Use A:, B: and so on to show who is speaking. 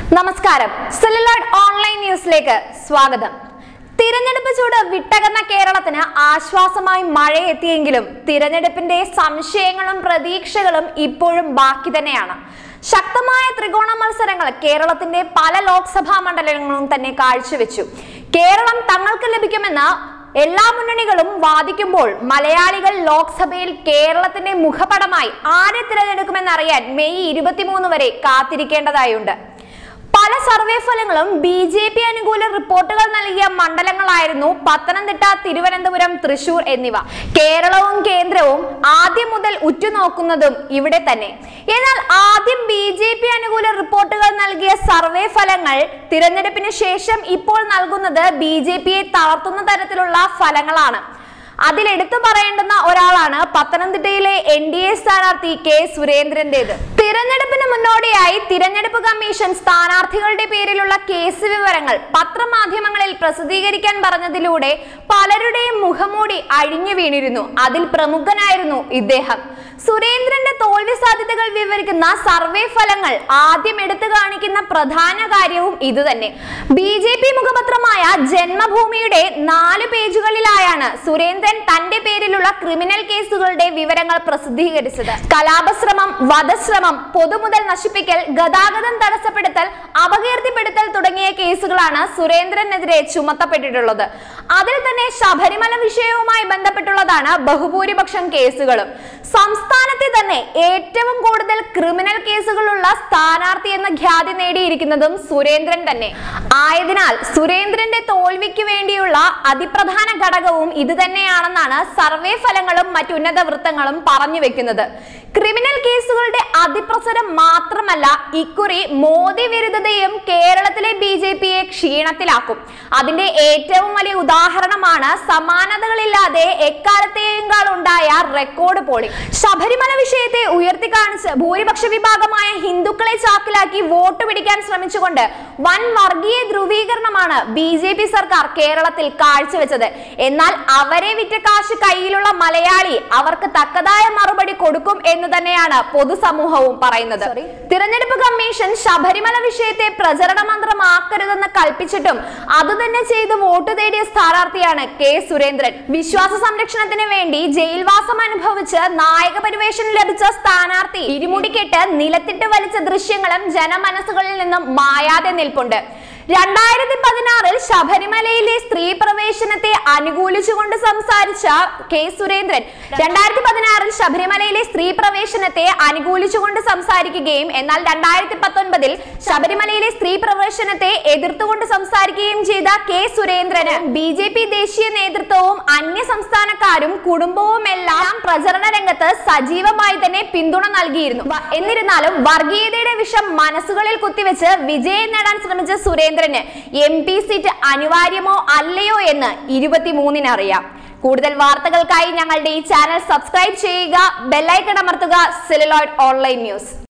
A: നമസ്കാരം celluloid online ന്യൂസിലേക്ക് സ്വാഗതം തിരഞ്ഞെടുപ്പ് ചൂട് വിട്ടകന്ന കേരളത്തിന് ആശ്വാസമായി മഴ എത്തിയെങ്കിലും തിരഞ്ഞെടുപ്പിന്റെ സംശയങ്ങളും പ്രതീക്ഷകളും ഇപ്പോഴും ബാക്കി തന്നെയാണ് ശക്തമായ ത്രികോണ മത്സരങ്ങൾ കേരളത്തിന്റെ പല ലോക്സഭാ മണ്ഡലങ്ങളും തന്നെ കാഴ്ചവെച്ചു കേരളം തങ്ങൾക്ക് ലഭിക്കുമെന്ന് എല്ലാ മുന്നണികളും വാദിക്കുമ്പോൾ മലയാളികൾ ലോക്സഭയിൽ കേരളത്തിന്റെ മുഖപടമായി ആരെ തിരഞ്ഞെടുക്കുമെന്നറിയാൻ മെയ് ഇരുപത്തിമൂന്ന് വരെ കാത്തിരിക്കേണ്ടതായുണ്ട് പല സർവേ ഫലങ്ങളും ബി ജെ പി അനുകൂല റിപ്പോർട്ടുകൾ നൽകിയ മണ്ഡലങ്ങളായിരുന്നു പത്തനംതിട്ട തിരുവനന്തപുരം തൃശൂർ എന്നിവ കേരളവും കേന്ദ്രവും ആദ്യം മുതൽ ഉറ്റുനോക്കുന്നതും ഇവിടെ തന്നെ എന്നാൽ ആദ്യം ബി ജെ പി അനുകൂല റിപ്പോർട്ടുകൾ നൽകിയ സർവേ ഫലങ്ങൾ തിരഞ്ഞെടുപ്പിന് ശേഷം ഇപ്പോൾ നൽകുന്നത് ബി ജെ പിയെ തളർത്തുന്ന തരത്തിലുള്ള ഫലങ്ങളാണ് അതിൽ എടുത്തു പറയേണ്ടുന്ന ഒരാളാണ് പത്തനംതിട്ടയിലെ എൻ ഡി എ സ്ഥാനാർത്ഥി കെ സുരേന്ദ്രന്റേത് തിരഞ്ഞെടുപ്പിന് മുന്നോടിയായി തിരഞ്ഞെടുപ്പ് കമ്മീഷൻ സ്ഥാനാർത്ഥികളുടെ പേരിലുള്ള കേസ് വിവരങ്ങൾ പത്രമാധ്യമങ്ങളിൽ പ്രസിദ്ധീകരിക്കാൻ പറഞ്ഞതിലൂടെ പലരുടെയും മുഖമൂടി അഴിഞ്ഞു വീണിരുന്നു അതിൽ പ്രമുഖനായിരുന്നു ഇദ്ദേഹം സുരേന്ദ്രന്റെ തോൽവി സാധ്യതകൾ വിവരിക്കുന്ന സർവേ ഫലങ്ങൾ ആദ്യം എടുത്തു കാണിക്കുന്ന പ്രധാന കാര്യവും ഇതുതന്നെ ബി ജെ പി മുഖപത്രമായ ജന്മഭൂമിയുടെ നാല് പേജുകളിലായാണ് സുരേന്ദ്രൻ തന്റെ പേരിലുള്ള ക്രിമിനൽ കേസുകളുടെ വിവരങ്ങൾ പ്രസിദ്ധീകരിച്ചത് കലാപശ്രമം വധശ്രമം പൊതുമുതൽ നശിപ്പിക്കൽ ഗതാഗതം തടസ്സപ്പെടുത്തൽ അപകീർത്തിപ്പെടുത്തൽ തുടങ്ങിയ കേസുകളാണ് സുരേന്ദ്രനെതിരെ ചുമത്തപ്പെട്ടിട്ടുള്ളത് അതിൽ തന്നെ ശബരിമല വിഷയവുമായി ബന്ധപ്പെട്ടുള്ളതാണ് ബഹുഭൂരിപക്ഷം കേസുകളും സംസ്ഥാനത്തെ തന്നെ ഏറ്റവും കൂടുതൽ ക്രിമിനൽ കേസുകളുള്ള സ്ഥാനാർത്ഥി എന്ന ഖ്യാതി നേടിയിരിക്കുന്നതും സുരേന്ദ്രൻ തന്നെ ആയതിനാൽ സുരേന്ദ്രന്റെ തോൽവിക്ക് വേണ്ടിയുള്ള അതിപ്രധാന ഘടകവും ഇത് തന്നെയാണെന്നാണ് സർവേ ഫലങ്ങളും മറ്റുന്നത വൃത്തങ്ങളും പറഞ്ഞു വെക്കുന്നത് ക്രിമിനൽ കേസുകളുടെ അതിപ്രസരം മാത്രമല്ല ഇക്കുറി മോദി വിരുദ്ധതയും കേരളത്തിലെ ബി ജെ പിയെ ക്ഷീണത്തിലാക്കും അതിന്റെ ഏറ്റവും വലിയ ഉദാഹരണമാണ് സമാനതകളില്ലാതെ എക്കാലത്തെയേക്കാൾ ഉണ്ടായ റെക്കോർഡ് പോളിംഗ് ശബരിമല വിഷയത്തെ ഉയർത്തിക്കാണിച്ച് ഭൂരിപക്ഷ വിഭാഗമായ ഹിന്ദുക്കളെ ചാക്കിലാക്കി വോട്ട് പിടിക്കാൻ ശ്രമിച്ചുകൊണ്ട് വൻ വർഗീയ ധ്രുവീകരണമാണ് ബി ജെ പി സർക്കാർ കേരളത്തിൽ കാഴ്ചവെച്ചത് എന്നാൽ അവരെ വിറ്റ കാശ് കയ്യിലുള്ള മലയാളി അവർക്ക് തക്കതായ മറുപടി കൊടുക്കും എന്ന് തന്നെയാണ് പൊതുസമൂഹവും പറയുന്നത് തിരഞ്ഞെടുപ്പ് കമ്മീഷൻ ശബരിമല വിഷയത്തെ പ്രചരണ മന്ത്രമാക്കരുതെന്ന് കൽപ്പിച്ചിട്ടും അതുതന്നെ ചെയ്ത് വോട്ട് തേടിയ സ്ഥാനാർത്ഥിയാണ് കെ സുരേന്ദ്രൻ വിശ്വാസ സംരക്ഷണത്തിന് വേണ്ടി ജയിൽവാസം അനുഭവിച്ച് നായക പരിവേഷണം ലഭിച്ച സ്ഥാനാർത്ഥി ഇരുമുടിക്കെട്ട് നിലത്തിട്ട് വലിച്ച ദൃശ്യങ്ങളും ജനമനസ്സുകളിൽ നിന്നും മായാതെ നിൽപ്പുണ്ട് രണ്ടായിരത്തി പതിനാറിൽ ശബരിമലയിലെ സ്ത്രീ പ്രവേശനത്തെ അനുകൂലിച്ചുകൊണ്ട് സംസാരിച്ച കെ സുരേന്ദ്രൻ രണ്ടായിരത്തി പതിനാറിൽ ശബരിമലയിലെ സ്ത്രീ പ്രവേശനത്തെ അനുകൂലിച്ചുകൊണ്ട് സംസാരിക്കുകയും എന്നാൽ രണ്ടായിരത്തി പത്തൊൻപതിൽ ശബരിമലയിലെ സ്ത്രീ പ്രവേശനത്തെ എതിർത്തുകൊണ്ട് സംസാരിക്കുകയും ചെയ്ത കെ സുരേന്ദ്രന് ബി ജെ പി ദേശീയ നേതൃത്വവും അന്യ സംസ്ഥാനക്കാരും കുടുംബവും എല്ലാം പ്രചരണ രംഗത്ത് സജീവമായി തന്നെ പിന്തുണ നൽകിയിരുന്നു വ- എന്നിരുന്നാലും വർഗീയതയുടെ വിഷം മനസ്സുകളിൽ കുത്തിവെച്ച് വിജയം നേടാൻ ശ്രമിച്ച സുരേന്ദ്രന് എം പി സീറ്റ് അനിവാര്യമോ അല്ലയോ എന്ന് ഇരുപത്തിമൂന്നിന് അറിയാം കൂടുതൽ വാർത്തകൾക്കായി ഞങ്ങളുടെ ഈ ചാനൽ സബ്സ്ക്രൈബ് ചെയ്യുക ബെല്ലൈക്കൺ അമർത്തുക സെലുലോയിഡ് ഓൺലൈൻ ന്യൂസ്